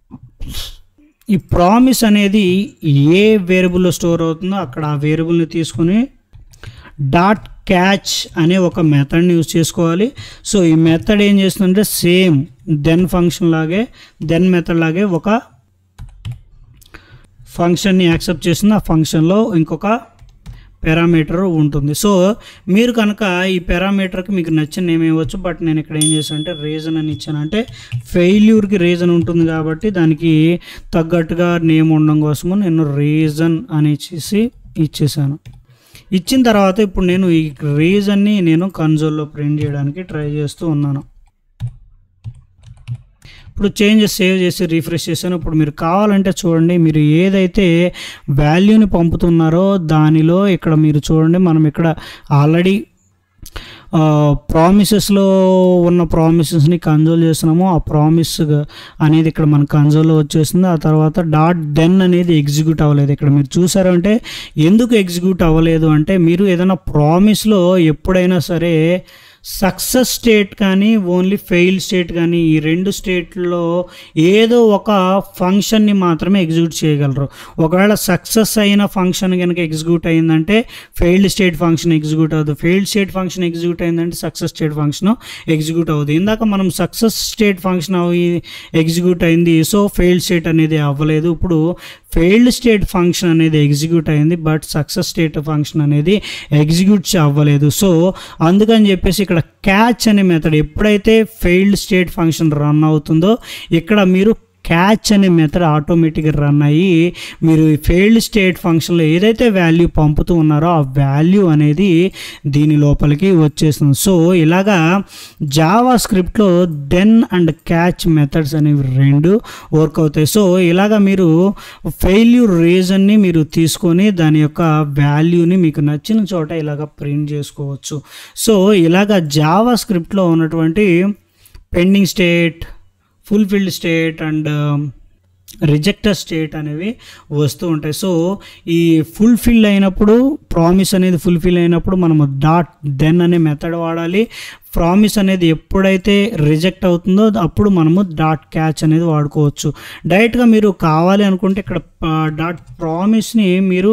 ఈ ప్రామిస్ అనేది ఏ వేరియబుల్లో స్టోర్ అవుతుందో అక్కడ ఆ వేరియబుల్ని తీసుకుని డాట్ క్యాచ్ అనే ఒక మెథడ్ని యూజ్ చేసుకోవాలి సో ఈ మెథడ్ ఏం చేస్తుందంటే సేమ్ దెన్ ఫంక్షన్ లాగే దెన్ మెథడ్ లాగే ఒక ఫంక్షన్ని యాక్సెప్ట్ చేస్తుంది ఆ ఫంక్షన్లో ఇంకొక పారామీటర్ ఉంటుంది సో మీరు కనుక ఈ పారామీటర్కి మీకు నచ్చిన నేమ్ ఇవ్వచ్చు బట్ నేను ఇక్కడ ఏం చేశాను అంటే రీజన్ అని ఇచ్చాను అంటే ఫెయిల్యూర్కి రీజన్ ఉంటుంది కాబట్టి దానికి తగ్గట్టుగా నేమ్ ఉండడం కోసము నేను రీజన్ అని ఇచ్చేసి ఇచ్చేసాను ఇచ్చిన తర్వాత ఇప్పుడు నేను ఈ రీజన్ని నేను కన్సోల్లో ప్రింట్ చేయడానికి ట్రై చేస్తూ ఉన్నాను ఇప్పుడు చేంజెస్ సేవ్ చేసి రీఫ్రెష్ చేశాను ఇప్పుడు మీరు కావాలంటే చూడండి మీరు ఏదైతే వాల్యూని పంపుతున్నారో దానిలో ఇక్కడ మీరు చూడండి మనం ఇక్కడ ఆల్రెడీ ప్రామిసెస్లో ఉన్న ప్రామిసెస్ని కన్జోల్ చేస్తున్నాము ఆ ప్రామిస్ అనేది ఇక్కడ మన కన్జోల్లో వచ్చేస్తుంది ఆ తర్వాత డాట్ దెన్ అనేది ఎగ్జిక్యూట్ అవ్వలేదు ఇక్కడ మీరు చూసారు అంటే ఎందుకు ఎగ్జిక్యూట్ అవ్వలేదు అంటే మీరు ఏదైనా ప్రామిస్లో ఎప్పుడైనా సరే సక్సెస్ స్టేట్ కానీ ఓన్లీ ఫెయిల్ స్టేట్ కానీ ఈ రెండు స్టేట్లో ఏదో ఒక ఫంక్షన్ని మాత్రమే ఎగ్జిక్యూట్ చేయగలరు ఒకవేళ సక్సెస్ అయిన ఫంక్షన్ కనుక ఎగ్జిక్యూట్ అయిందంటే ఫెయిల్డ్ స్టేట్ ఫంక్షన్ ఎగ్జిక్యూట్ అవ్వదు ఫెయిల్డ్ స్టేట్ ఫంక్షన్ ఎగ్జిక్యూట్ అయిందంటే సక్సెస్ స్టేట్ ఫంక్షన్ ఎగ్జిక్యూట్ అవ్వదు ఇందాక మనం సక్సెస్ స్టేట్ ఫంక్షన్ అవి ఎగ్జిక్యూట్ అయింది సో ఫెయిల్డ్ స్టేట్ అనేది అవ్వలేదు ఇప్పుడు ఫెయిల్డ్ స్టేట్ ఫంక్షన్ అనేది ఎగ్జిక్యూట్ అయింది బట్ సక్సెస్ స్టేట్ ఫంక్షన్ అనేది ఎగ్జిక్యూట్ అవ్వలేదు సో అందుకని చెప్పేసి ఇక్కడ క్యాచ్ అనే మెథడ్ ఎప్పుడైతే ఫెయిల్డ్ స్టేట్ ఫంక్షన్ రన్ అవుతుందో ఇక్కడ మీరు క్యాచ్ అనే మెథడ్ ఆటోమేటిక్గా రన్ అయ్యి మీరు ఫెయిల్డ్ స్టేట్ ఫంక్షన్లో ఏదైతే వాల్యూ పంపుతూ ఉన్నారో ఆ వాల్యూ అనేది దీని లోపలికి వచ్చేస్తుంది సో ఇలాగా జావా స్క్రిప్ట్లో దెన్ అండ్ క్యాచ్ మెథడ్స్ అనేవి రెండు వర్క్ అవుతాయి సో ఇలాగా మీరు ఫెయిల్యూర్ రీజన్ని మీరు తీసుకొని దాని యొక్క వాల్యూని మీకు నచ్చిన చోట ఇలాగ ప్రింట్ చేసుకోవచ్చు సో ఇలాగ జావా స్క్రిప్ట్లో ఉన్నటువంటి pending state fulfilled state and rejected state అనేవి వస్తూ ఉంటాయి సో ఈ ఫుల్ఫిల్ అయినప్పుడు ప్రామిస్ అనేది ఫుల్ఫిల్ అయినప్పుడు మనము డాట్ దెన్ అనే మెథడ్ వాడాలి ప్రామిస్ అనేది ఎప్పుడైతే రిజెక్ట్ అవుతుందో అప్పుడు మనము డాట్ క్యాచ్ అనేది వాడుకోవచ్చు డైరెక్ట్గా మీరు కావాలి అనుకుంటే ఇక్కడ డాట్ ప్రామిస్ని మీరు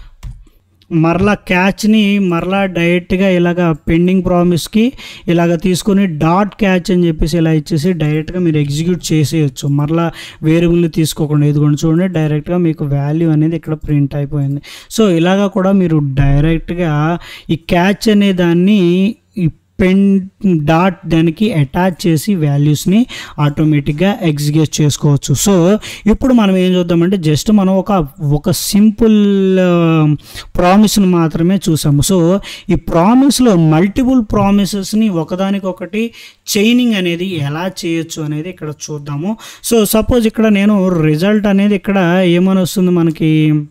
మరలా క్యాచ్ని మరలా డైరెక్ట్గా ఇలాగ పెండింగ్ ప్రామిస్కి ఇలాగ తీసుకొని డాట్ క్యాచ్ అని చెప్పేసి ఇలా ఇచ్చేసి డైరెక్ట్గా మీరు ఎగ్జిక్యూట్ చేసేయచ్చు మరలా వేరియబుల్ని తీసుకోకుండా ఇదిగోండి చూడండి డైరెక్ట్గా మీకు వాల్యూ అనేది ఇక్కడ ప్రింట్ అయిపోయింది సో ఇలాగా కూడా మీరు డైరెక్ట్గా ఈ క్యాచ్ అనే దాన్ని ఈ పెన్ డాట్ దానికి అటాచ్ చేసి వాల్యూస్ని ఆటోమేటిక్గా ఎగ్జిక్యూట్ చేసుకోవచ్చు సో ఇప్పుడు మనం ఏం చూద్దామంటే జస్ట్ మనం ఒక ఒక సింపుల్ ప్రామిస్ని మాత్రమే చూసాము సో ఈ ప్రామిస్లో మల్టిపుల్ ప్రామిసెస్ని ఒకదానికొకటి చైనింగ్ అనేది ఎలా చేయొచ్చు అనేది ఇక్కడ చూద్దాము సో సపోజ్ ఇక్కడ నేను రిజల్ట్ అనేది ఇక్కడ ఏమని వస్తుంది మనకి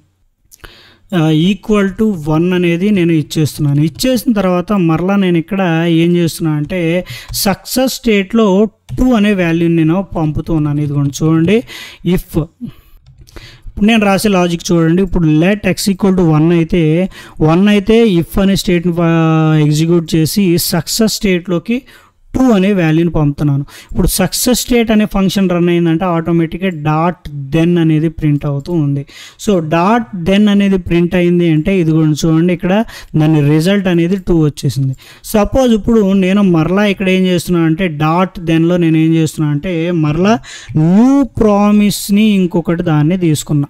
ఈక్వల్ టు వన్ అనేది నేను ఇచ్చేస్తున్నాను ఇచ్చేసిన తర్వాత మరలా నేను ఇక్కడ ఏం చేస్తున్నా అంటే సక్సెస్ స్టేట్లో టూ అనే వాల్యూని నేను పంపుతూ ఉన్నాను ఇదిగోండి చూడండి ఇఫ్ ఇప్పుడు నేను రాసే లాజిక్ చూడండి ఇప్పుడు let x equal to one అయితే వన్ అయితే ఇఫ్ అనే స్టేట్ని ఎగ్జిక్యూట్ చేసి సక్సెస్ స్టేట్లోకి టూ అనే వాల్యూని పంపుతున్నాను ఇప్పుడు సక్సెస్ స్టేట్ అనే ఫంక్షన్ రన్ అయిందంటే ఆటోమేటిక్గా డాట్ దెన్ అనేది ప్రింట్ అవుతూ ఉంది సో డాట్ దెన్ అనేది ప్రింట్ అయింది అంటే ఇది కూడా చూడండి ఇక్కడ దాని రిజల్ట్ అనేది టూ వచ్చేసింది సపోజ్ ఇప్పుడు నేను మరలా ఇక్కడ ఏం చేస్తున్నాను అంటే డాట్ దెన్లో నేను ఏం చేస్తున్నాను అంటే మరలా న్యూ ప్రామిస్ని ఇంకొకటి దాన్ని తీసుకున్నా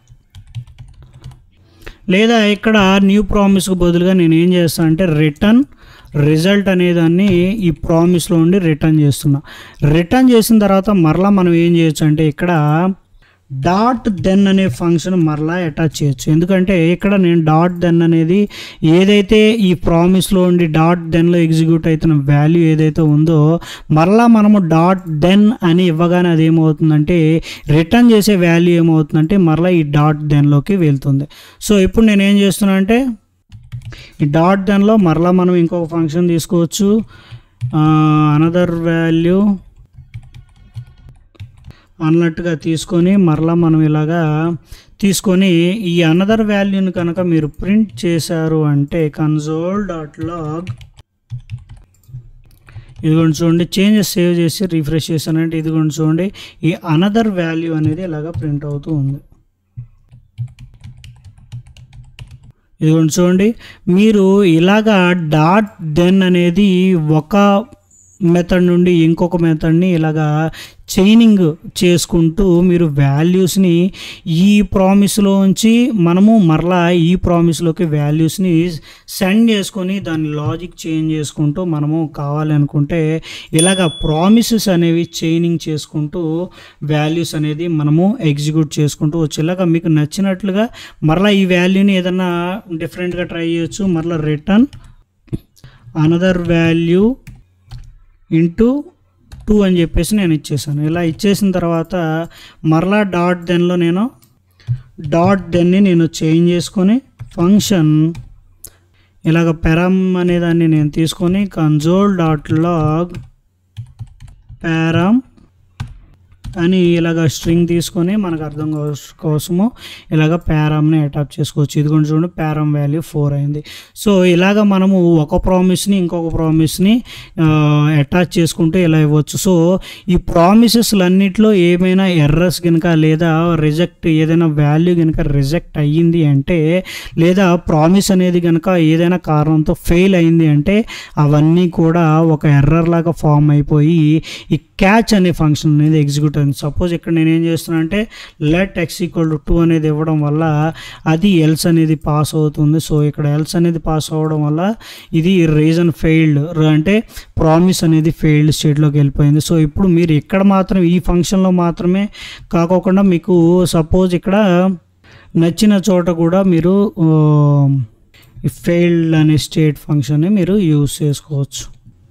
లేదా ఇక్కడ న్యూ ప్రామిస్కి బదులుగా నేను ఏం చేస్తాను అంటే రిటర్న్ రిజల్ట్ అనేదాన్ని ఈ ప్రామిస్లో ఉండి రిటర్న్ చేస్తున్నా రిటర్న్ చేసిన తర్వాత మరలా మనం ఏం చేయొచ్చు అంటే ఇక్కడ డాట్ దెన్ అనే ఫంక్షన్ మరలా అటాచ్ చేయొచ్చు ఎందుకంటే ఇక్కడ నేను డాట్ దెన్ అనేది ఏదైతే ఈ ప్రామిస్లో ఉండి డాట్ దెన్లో ఎగ్జిక్యూట్ అవుతున్న వాల్యూ ఏదైతే ఉందో మరలా మనము డాట్ దెన్ అని ఇవ్వగానే అది ఏమవుతుందంటే రిటర్న్ చేసే వాల్యూ ఏమవుతుందంటే మరలా ఈ డాట్ దెన్లోకి వెళ్తుంది సో ఇప్పుడు నేను ఏం చేస్తున్నా అంటే ఈ డాట్ దానిలో మరలా మనం ఇంకొక ఫంక్షన్ తీసుకోవచ్చు అనదర్ వాల్యూ అన్నట్టుగా తీసుకొని మరలా మనం ఇలాగా తీసుకొని ఈ అనదర్ వాల్యూని కనుక మీరు ప్రింట్ చేశారు అంటే కన్సోల్ డాట్ లాగ్ ఇదిగోండి చూడండి చేంజెస్ సేవ్ చేసి రిఫ్రెష్ చేశానంటే ఇదిగోండి చూడండి ఈ అనదర్ వాల్యూ అనేది ఇలాగా ప్రింట్ అవుతూ ఉంది ఇదిగోండి చూడండి మీరు ఇలాగా డాట్ దెన్ అనేది ఒక మెథడ్ నుండి ఇంకొక మెథడ్ని ఇలాగా చైనింగ్ చేసుకుంటూ మీరు వాల్యూస్ని ఈ ప్రామిస్లోంచి మనము మరలా ఈ ప్రామిస్లోకి వాల్యూస్ని సెండ్ చేసుకొని దాని లాజిక్ చేంజ్ చేసుకుంటూ మనము కావాలనుకుంటే ఇలాగ ప్రామిసెస్ అనేవి చైనింగ్ చేసుకుంటూ వాల్యూస్ అనేది మనము ఎగ్జిక్యూట్ చేసుకుంటూ వచ్చేలాగా మీకు నచ్చినట్లుగా మరలా ఈ వాల్యూని ఏదన్నా డిఫరెంట్గా ట్రై చేయొచ్చు మరలా return another value into two అని చెప్పేసి నేను ఇచ్చేసాను ఇలా ఇచ్చేసిన తర్వాత మరలా డాట్ దెన్లో నేను డాట్ దెన్ని నేను చేంజ్ చేసుకొని ఫంక్షన్ ఇలాగ పెరమ్ అనే దాన్ని నేను తీసుకొని కన్సోల్ డాట్ లాగ్ పారామ్ అని ఇలాగ స్ట్రింగ్ తీసుకొని మనకు అర్థం కోస్- కోసము ఇలాగ ప్యారామ్ని అటాచ్ చేసుకోవచ్చు ఇది కూడా చూడండి ప్యారామ్ వాల్యూ ఫోర్ అయింది సో ఇలాగ మనము ఒక ప్రామిస్ని ఇంకొక ప్రామిస్ని అటాచ్ చేసుకుంటూ ఇలా ఇవ్వచ్చు సో ఈ ప్రామిసెస్లు అన్నిట్లో ఏమైనా ఎర్రర్స్ కనుక లేదా రిజెక్ట్ ఏదైనా వాల్యూ కనుక రిజెక్ట్ అయ్యింది అంటే లేదా ప్రామిస్ అనేది కనుక ఏదైనా కారణంతో ఫెయిల్ అయింది అంటే అవన్నీ కూడా ఒక ఎర్రర్ లాగా ఫామ్ అయిపోయి ఈ క్యాచ్ అనే ఫంక్షన్ అనేది ఎగ్జిక్యూట్ అయింది సపోజ్ ఇక్కడ నేను ఏం చేస్తున్నా అంటే let x equal to two అనేది ఇవ్వడం వల్ల అది ఎల్స్ అనేది పాస్ అవుతుంది సో ఇక్కడ ఎల్స్ అనేది పాస్ అవ్వడం వల్ల ఇది రీజన్ ఫెయిల్డ్ అంటే ప్రామిస్ అనేది ఫెయిల్డ్ స్టేట్లోకి వెళ్ళిపోయింది సో ఇప్పుడు మీరు ఇక్కడ మాత్రం ఈ ఫంక్షన్లో మాత్రమే కాకోకుండా మీకు సపోజ్ ఇక్కడ నచ్చిన చోట కూడా మీరు ఫెయిల్డ్ అనే స్టేట్ ఫంక్షన్ని మీరు యూజ్ చేసుకోవచ్చు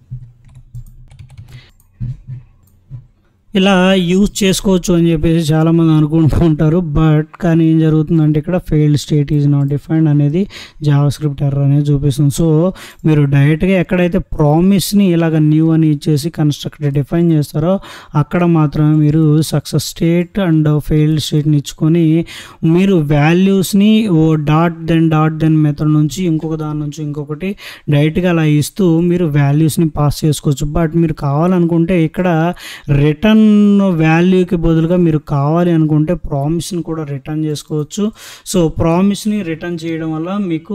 ఇలా యూజ్ చేసుకోవచ్చు అని చెప్పేసి చాలామంది అనుకుంటూ ఉంటారు బట్ కానీ ఏం జరుగుతుందంటే ఇక్కడ failed state is not defined అనేది జావా స్క్రిప్ట్ ఎర్రర్ అనేది చూపిస్తుంది సో మీరు డైరెక్ట్గా ఎక్కడైతే ప్రామిస్ని ఇలాగ న్యూ అని ఇచ్చేసి కన్స్ట్రక్ట్ డిఫైన్ చేస్తారో అక్కడ మాత్రమే మీరు సక్సెస్ స్టేట్ అండ్ ఫెయిల్డ్ స్టేట్ని ఇచ్చుకొని మీరు వాల్యూస్ని ఓ dot then dot then method నుంచి ఇంకొక దాని నుంచి ఇంకొకటి డైరెక్ట్గా అలా ఇస్తూ మీరు వాల్యూస్ని పాస్ చేసుకోవచ్చు బట్ మీరు కావాలనుకుంటే ఇక్కడ రిటర్న్ వాల్యూకి బదులుగా మీరు కావాలి అనుకుంటే ప్రామిస్ని కూడా రిటర్న్ చేసుకోవచ్చు సో ప్రామిస్ని రిటర్న్ చేయడం వల్ల మీకు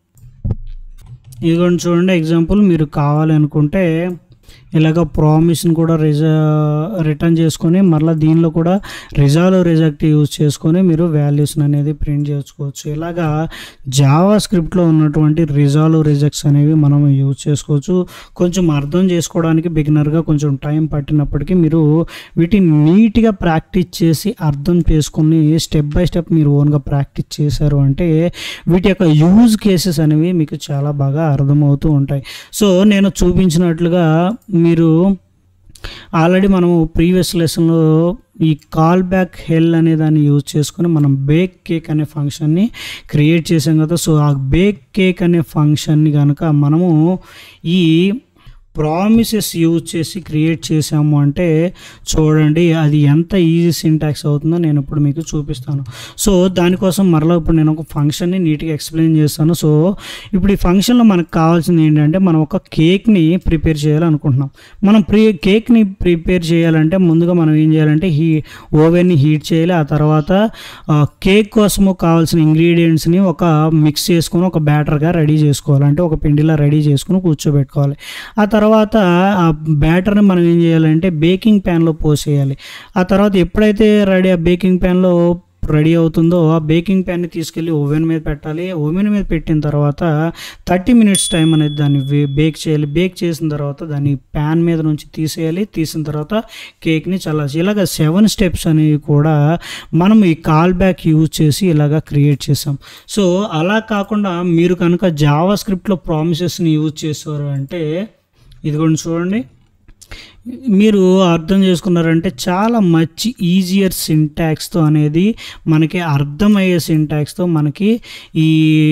ఇదిగోండి చూడండి ఎగ్జాంపుల్ మీరు కావాలి అనుకుంటే ఇలాగ ప్రామిస్ని కూడా రిజా రిటర్న్ చేసుకొని మళ్ళీ దీనిలో కూడా రిజాల్వ్ రిజెక్ట్ యూజ్ చేసుకొని మీరు వాల్యూస్ని అనేది ప్రింట్ చేసుకోవచ్చు ఇలాగా జావా స్క్రిప్ట్లో ఉన్నటువంటి రిజాల్వ్ రిజెక్ట్స్ అనేవి మనం యూజ్ చేసుకోవచ్చు కొంచెం అర్థం చేసుకోవడానికి బిగినర్గా కొంచెం టైం పట్టినప్పటికీ మీరు వీటిని నీట్గా ప్రాక్టీస్ చేసి అర్థం చేసుకొని స్టెప్ బై స్టెప్ మీరు ఓన్గా ప్రాక్టీస్ చేశారు అంటే వీటి యొక్క యూజ్ కేసెస్ అనేవి మీకు చాలా బాగా అర్థమవుతూ ఉంటాయి సో నేను చూపించినట్లుగా మీరు ఆల్రెడీ మనము ప్రీవియస్ లెసన్లో ఈ కాల్ బ్యాక్ హెల్ అనే దాన్ని యూజ్ చేసుకొని మనం బేక్ కేక్ అనే ఫంక్షన్ని క్రియేట్ చేసాం కదా సో ఆ బేక్ కేక్ అనే ఫంక్షన్ని కనుక మనము ఈ ప్రామిసెస్ యూజ్ చేసి క్రియేట్ చేసాము అంటే చూడండి అది ఎంత ఈజీ సింటాక్స్ అవుతుందో నేను ఇప్పుడు మీకు చూపిస్తాను సో దానికోసం మరలా ఇప్పుడు నేను ఒక ఫంక్షన్ని నీట్గా ఎక్స్ప్లెయిన్ చేస్తాను సో ఇప్పుడు ఈ ఫంక్షన్లో మనకు కావాల్సింది ఏంటంటే మనం ఒక కేక్ని ప్రిపేర్ చేయాలనుకుంటున్నాం మనం ప్రీ కేక్ని ప్రిపేర్ చేయాలంటే ముందుగా మనం ఏం చేయాలంటే హీ ఓవెన్ని హీట్ చేయాలి ఆ తర్వాత ఆ, కేక్ కోసము కావాల్సిన ఇంగ్రీడియంట్స్ని ఒక మిక్స్ చేసుకొని ఒక బ్యాటర్గా రెడీ చేసుకోవాలి అంటే ఒక పిండిలా రెడీ చేసుకుని కూర్చోబెట్టుకోవాలి ఆ తర్వాత ఆ బ్యాటర్ని మనం ఏం చేయాలంటే బేకింగ్ ప్యాన్లో పోసేయాలి ఆ తర్వాత ఎప్పుడైతే రెడీ ఆ బేకింగ్ ప్యాన్లో రెడీ అవుతుందో ఆ బేకింగ్ ప్యాన్ని తీసుకెళ్ళి ఓవెన్ మీద పెట్టాలి ఓవెన్ మీద పెట్టిన తర్వాత థర్టీ మినిట్స్ టైం అనేది దాన్ని వే- బేక్ చేయాలి బేక్ చేసిన తర్వాత దాన్ని ప్యాన్ మీద నుంచి తీసేయాలి తీసిన తర్వాత కేక్ని చల్లాల్సి ఇలాగ సెవెన్ స్టెప్స్ అనేవి కూడా మనం ఈ కాల్ బ్యాక్ యూజ్ చేసి ఇలాగ క్రియేట్ చేసాం సో అలా కాకుండా మీరు కనుక జావా స్క్రిప్ట్లో ప్రామిసెస్ని యూజ్ చేశారు అంటే ఇదిగోండి చూడండి మీరు అర్థం చేసుకున్నారంటే చాలా మంచి ఈజియర్ సింటాక్స్తో అనేది మనకి అర్థమయ్యే సింటాక్స్తో మనకి ఈ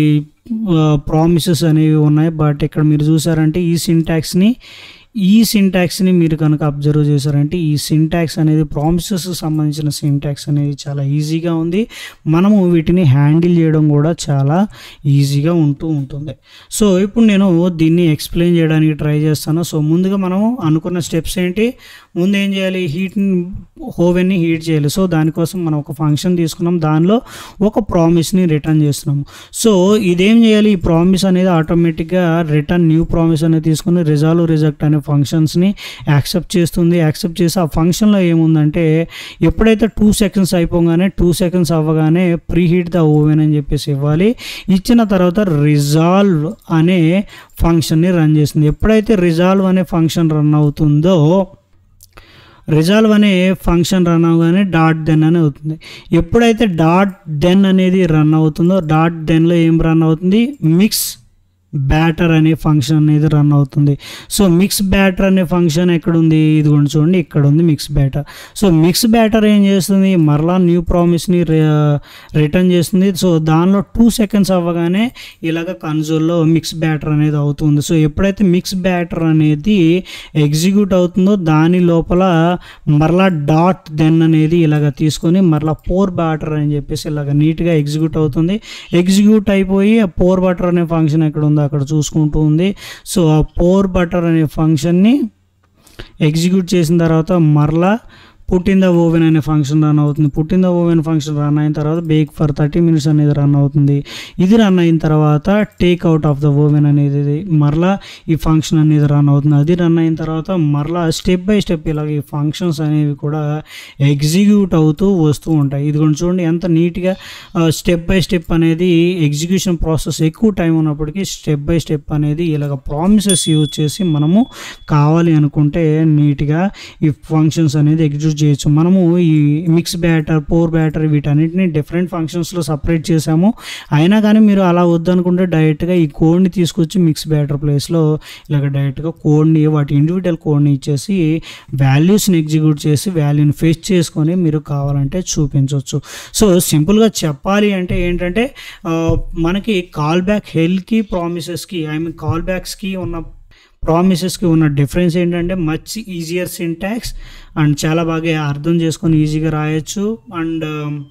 ప్రామిసెస్ అనేవి ఉన్నాయి బట్ ఇక్కడ మీరు చూసారంటే ఈ సింటాక్స్ని ఈ సింటాక్స్ని మీరు కనుక అబ్జర్వ్ చేశారంటే ఈ సింటాక్స్ అనేది ప్రామిసెస్ సంబంధించిన సింటాక్స్ అనేది చాలా ఈజీగా ఉంది మనము వీటిని హ్యాండిల్ చేయడం కూడా చాలా ఈజీగా ఉంటూ ఉంటుంది సో ఇప్పుడు నేను దీన్ని ఎక్స్ప్లెయిన్ చేయడానికి ట్రై చేస్తాను సో ముందుగా మనం అనుకున్న స్టెప్స్ ఏంటి ముందు ఏం చేయాలి హీట్ని ఓవెన్ని హీట్ చేయాలి సో దానికోసం మనం ఒక ఫంక్షన్ తీసుకున్నాం దానిలో ఒక ప్రామిస్ని రిటర్న్ చేస్తున్నాము సో ఇదేం చేయాలి ఈ ప్రామిస్ అనేది ఆటోమేటిక్గా రిటర్న్ న్యూ ప్రామిస్ అనేది తీసుకుని రిజాల్వ్ రిజెక్ట్ అనే ఫంక్షన్స్ని యాక్సెప్ట్ చేస్తుంది యాక్సెప్ట్ చేసి ఆ ఫంక్షన్లో ఏముందంటే ఎప్పుడైతే టూ సెకండ్స్ అయిపోగానే టూ సెకండ్స్ అవ్వగానే ప్రీ హీట్ ద ఓవెన్ అని చెప్పేసి ఇవ్వాలి ఇచ్చిన తర్వాత రిజాల్వ్ అనే ఫంక్షన్ని రన్ చేస్తుంది ఎప్పుడైతే రిజాల్వ్ అనే ఫంక్షన్ రన్ అవుతుందో రిజాల్వ్ అనే ఫంక్షన్ రన్ అవగానే డాట్ దెన్ అని అవుతుంది ఎప్పుడైతే డాట్ దెన్ అనేది రన్ అవుతుందో డాట్ దెన్లో ఏం రన్ అవుతుంది మిక్స్ బ్యాటర్ అనే ఫంక్షన్ అనేది రన్ అవుతుంది సో మిక్స్ బ్యాటర్ అనే ఫంక్షన్ ఎక్కడ ఉంది ఇదిగోండి చూడండి ఇక్కడ ఉంది mix batter so mix batter ఏం చేస్తుంది మరలా న్యూ ప్రామిస్ని రిటర్న్ చేస్తుంది సో దానిలో టూ సెకండ్స్ అవ్వగానే ఇలాగ కన్సోల్లో మిక్స్ బ్యాటర్ అనేది అవుతుంది సో ఎప్పుడైతే మిక్స్ బ్యాటర్ అనేది ఎగ్జిక్యూట్ అవుతుందో దాని లోపల మరలా డాట్ దెన్ అనేది ఇలాగ తీసుకొని మరలా పోర్ బ్యాటర్ అని చెప్పేసి ఇలాగ నీట్గా ఎగ్జిక్యూట్ అవుతుంది ఎగ్జిక్యూట్ అయిపోయి ఆ పోర్ బటర్ అనే ఫంక్షన్ ఎక్కడ ఉందో అక్కడ చూసుకుంటూ ఉంది సో ఆ పోర్ బటర్ అనే ఫంక్షన్ని ఎగ్జిక్యూట్ చేసిన తర్వాత మరలా పుట్టిన ద ఓవెన్ అనే ఫంక్షన్ రన్ అవుతుంది put in the oven function run అయిన తర్వాత బేక్ ఫర్ థర్టీ మినిట్స్ అనేది రన్ అవుతుంది ఇది రన్ అయిన తర్వాత take out of the oven అనేది మరలా ఈ ఫంక్షన్ అనేది రన్ అవుతుంది అది రన్ అయిన తర్వాత మరలా స్టెప్ బై స్టెప్ ఇలాగ ఈ ఫంక్షన్స్ అనేవి కూడా ఎగ్జిక్యూట్ అవుతూ వస్తూ ఉంటాయి ఇది కూడా చూడండి ఎంత నీట్గా స్టెప్ బై స్టెప్ అనేది ఎగ్జిక్యూషన్ ప్రాసెస్ ఎక్కువ టైం ఉన్నప్పటికీ స్టెప్ బై స్టెప్ అనేది ఇలాగ ప్రామిసెస్ యూజ్ చేసి మనము కావాలి అనుకుంటే నీట్గా ఈ ఫంక్షన్స్ అనేది ఎగ్జిక్యూట్ చేయొచ్చు మనము ఈ మిక్స్ బ్యాటర్ పోర్ బ్యాటర్ వీటన్నిటిని డిఫరెంట్ ఫంక్షన్స్లో సపరేట్ చేసాము అయినా కానీ మీరు అలా వద్దనుకుంటే డైరెక్ట్గా ఈ కోడ్ని తీసుకొచ్చి మిక్స్ బ్యాటర్ ప్లేస్లో ఇలాగ డైరెక్ట్గా కోడ్ని వాటి ఇండివిజువల్ కోడ్ని ఇచ్చేసి వాల్యూస్ని ఎగ్జిక్యూట్ చేసి వాల్యూని ఫేస్ చేసుకొని మీరు కావాలంటే చూపించవచ్చు సో సింపుల్గా చెప్పాలి అంటే ఏంటంటే ఆ, మనకి కాల్ బ్యాక్ హెల్కి ప్రామిసెస్కి ఐ మీన్ కాల్ బ్యాక్స్కి ఉన్న ప్రామిసెస్కి ఉన్న డిఫరెన్స్ ఏంటంటే మచ్ ఈజియర్ సింటాక్స్ అండ్ చాలా బాగా అర్థం చేసుకొని ఈజీగా రాయొచ్చు అండ్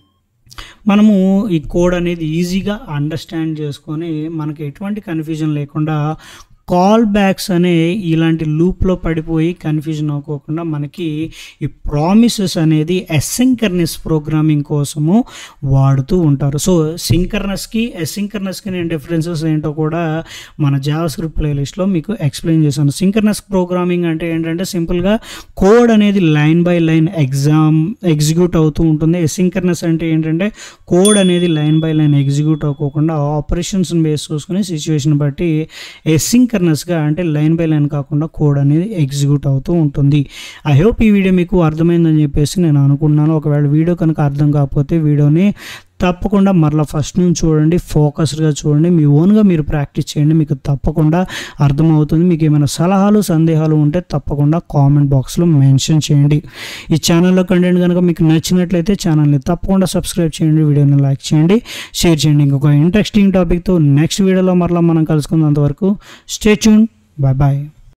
మనము ఈ కోడ్ అనేది ఈజీగా అండర్స్టాండ్ చేసుకొని మనకి ఎటువంటి కన్ఫ్యూజన్ లేకుండా కాల్ బ్యాక్స్ అనే ఇలాంటి లూప్లో పడిపోయి కన్ఫ్యూజన్ అవ్వకోకుండా మనకి ఈ ప్రామిసెస్ అనేది ఎసింకర్నెస్ ప్రోగ్రామింగ్ కోసము వాడుతూ ఉంటారు సో సింకర్నస్కి ఎసింకర్నస్కి నేను డిఫరెన్సెస్ ఏంటో కూడా మన జావా స్క్రిప్ట్ ప్లేలిస్ట్లో మీకు ఎక్స్ప్లెయిన్ చేశాను సింకర్నస్ ప్రోగ్రామింగ్ అంటే ఏంటంటే సింపుల్గా కోడ్ అనేది line by line exam execute అవుతూ ఉంటుంది ఎసింకర్నస్ అంటే ఏంటంటే కోడ్ అనేది లైన్ బై లైన్ ఎగ్జిక్యూట్ అవ్వకుండా ఆపరేషన్స్ని బేస్ చూసుకుని సిచ్యువేషన్ బట్టి ఎసింకర్నస్గా అంటే లైన్ బై లైన్ కాకుండా కోడ్ అనేది ఎగ్జిక్యూట్ అవుతూ ఉంటుంది ఐ హోప్ ఈ వీడియో మీకు అర్థమైందని చెప్పేసి నేను అనుకుంటున్నాను ఒకవేళ వీడియో కనుక అర్థం కాకపోతే వీడియోని తప్పకుండా మరలా ఫస్ట్ నుంచి చూడండి ఫోకస్డ్గా చూడండి మీ ఓన్గా మీరు ప్రాక్టీస్ చేయండి మీకు తప్పకుండా అర్థమవుతుంది మీకు ఏమైనా సలహాలు సందేహాలు ఉంటే తప్పకుండా కామెంట్ బాక్స్లో మెన్షన్ చేయండి ఈ ఛానల్లో కంటెంట్ కనుక మీకు నచ్చినట్లయితే ఛానల్ని తప్పకుండా సబ్స్క్రైబ్ చేయండి వీడియోని లైక్ చేయండి షేర్ చేయండి ఇంకొక ఇంట్రెస్టింగ్ టాపిక్తో నెక్స్ట్ వీడియోలో మరలా మనం కలుసుకున్నంత వరకు స్టే ట్యూన్ బాయ్ బాయ్